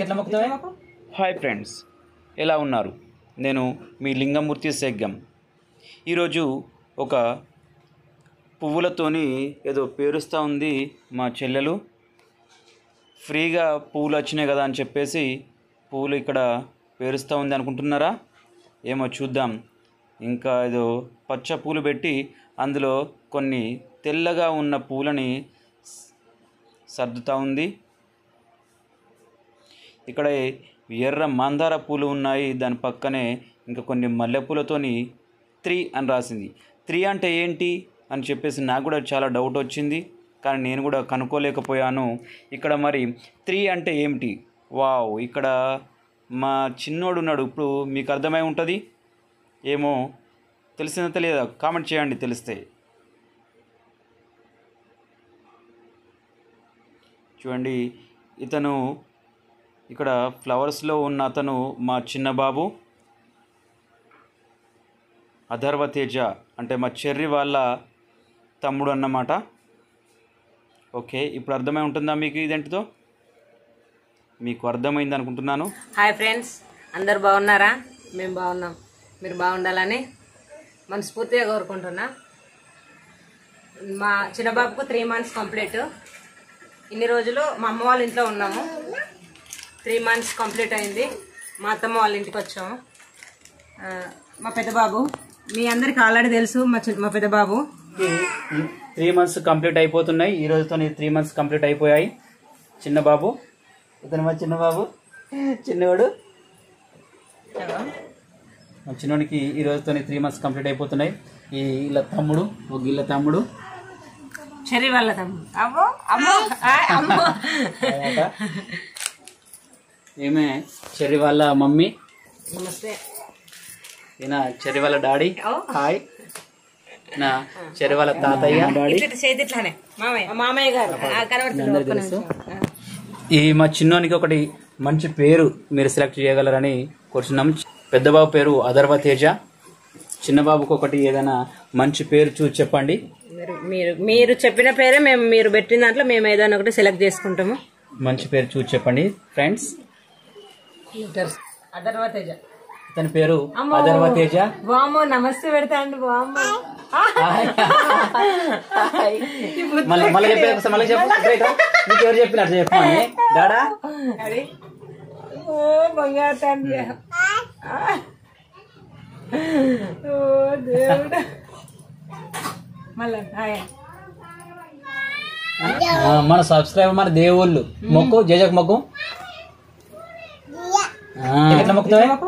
ఎట్లా మొక్కుతావే hi friends ఎలా ఉన్నారు నేను మీ లింగమూర్తి సేగ్గం ఈరోజు ఒక పువ్వులతోని ఏదో పేరుస్తూ ఉంది మా చెల్లెలు ఫ్రీగా పువ్వులు వచ్చినాయి కదా అని చెప్పేసి పువ్వులు ఇక్కడ పేరుస్తూ ఉంది అనుకుంటున్నారా ఏమో చూద్దాం ఇంకా ఏదో పచ్చ పూలు పెట్టి అందులో కొన్ని తెల్లగా ఉన్న పూలని సర్దుతూ ఉంది ఇక్కడ ఎర్ర మందార పూలు ఉన్నాయి దాని పక్కనే ఇంకా కొన్ని మల్లెపూలతోని త్రీ అని రాసింది త్రీ అంటే ఏంటి అని చెప్పేసి నాకు కూడా చాలా డౌట్ వచ్చింది కానీ నేను కూడా కనుక్కోలేకపోయాను ఇక్కడ మరి త్రీ అంటే ఏమిటి వావ్ ఇక్కడ మా చిన్నోడు ఉన్నాడు ఇప్పుడు మీకు అర్థమై ఉంటుంది ఏమో తెలిసిందో తెలియదా కామెంట్ చేయండి తెలిస్తే చూడండి ఇతను ఇక్కడ ఫ్లవర్స్లో ఉన్న అతను మా చిన్న బాబు అధర్వ తేజ అంటే మా చెర్రి వాళ్ళ తమ్ముడు అన్నమాట ఓకే ఇప్పుడు అర్థమై ఉంటుందా మీకు ఇదేంటిదో మీకు అర్థమైంది అనుకుంటున్నాను హాయ్ ఫ్రెండ్స్ అందరు బాగున్నారా మేము బాగున్నాం మీరు బాగుండాలని మనస్ఫూర్తిగా కోరుకుంటున్నా మా చిన్న బాబుకు త్రీ మంత్స్ కంప్లీట్ ఇన్ని రోజులు మా అమ్మ వాళ్ళ ఇంట్లో ఉన్నాము త్రీ మంత్స్ కంప్లీట్ అయింది మా అత్తమ్మ వాళ్ళ ఇంటికి వచ్చాము ఆ, మా పెద్ద బాబు మీ అందరికి ఆల్రెడీ తెలుసు మా చి- మా పెద్ద బాబు త్రీ మంత్స్ కంప్లీట్ అయిపోతున్నాయి ఈ రోజుతో త్రీ మంత్స్ కంప్లీట్ అయిపోయాయి చిన్న బాబు ఇతను మా చిన్న బాబు చిన్నవాడు మా చిన్నోడికి ఈ రోజుతో త్రీ మంత్స్ కంప్లీట్ అయిపోతున్నాయి ఈ ఇలా తమ్ముడు ఒక ఇళ్ళ తమ్ముడు చెర్రి వాళ్ళ తమ్ముడు అమ్మో అమ్మో ఆ, అమ్మో తర్వాత ఈమె చెర్రి వాళ్ళ మమ్మీ నమస్తే ఈయన చెర్రి వాళ్ళ డాడీ ఓ. హాయ్ నా చెర్రి వాళ్ళ తాతయ్య డాడీ ఇట్లా చేతి ఇట్లానే మామయ్య మామయ్య గారు ఆ, కనబడుతుంది ఒక్క నిమిషం. ఆ. ఈ మా చిన్నోనికి ఒకటి మంచి పేరు మీరు సెలెక్ట్ చేయగలరని కోరుచున్నాం పెద్ద బాబు పేరు అధర్వ తేజ చిన్న బాబుకి ఒకటి ఏదైనా మంచి పేరు చూసి చెప్పండి మీరు మీరు మీరు చెప్పిన పేరే మేము మీరు పెట్టిన దాంట్లో మేము ఏదైనా ఒకటి సెలెక్ట్ చేసుకుంటాము మంచి పేరు చూసి చెప్పండి ఫ్రెండ్స్ అదర్వ తేజ ఇతని పేరు అధర్వ తేజ బామ్మో నమస్తే పెడతాండి బామ్మో మళ్ళీ మళ్ళీ చెప్పే ఒకసారి మళ్ళీ చెప్పు ఇట్రా, ఇట్రా. నీకు ఎవరు చెప్పినట్టు చెప్పమని డాడా అది ఓ బంగారు తండ్రి ఓ దేవుడా మళ్ళా హాయ్ ఆ, మన సబ్స్క్రైబర్ మన దేవుళ్ళు మొక్కు జేజకు మొక్కు ఆ, ఎట్లా మొక్కుతావే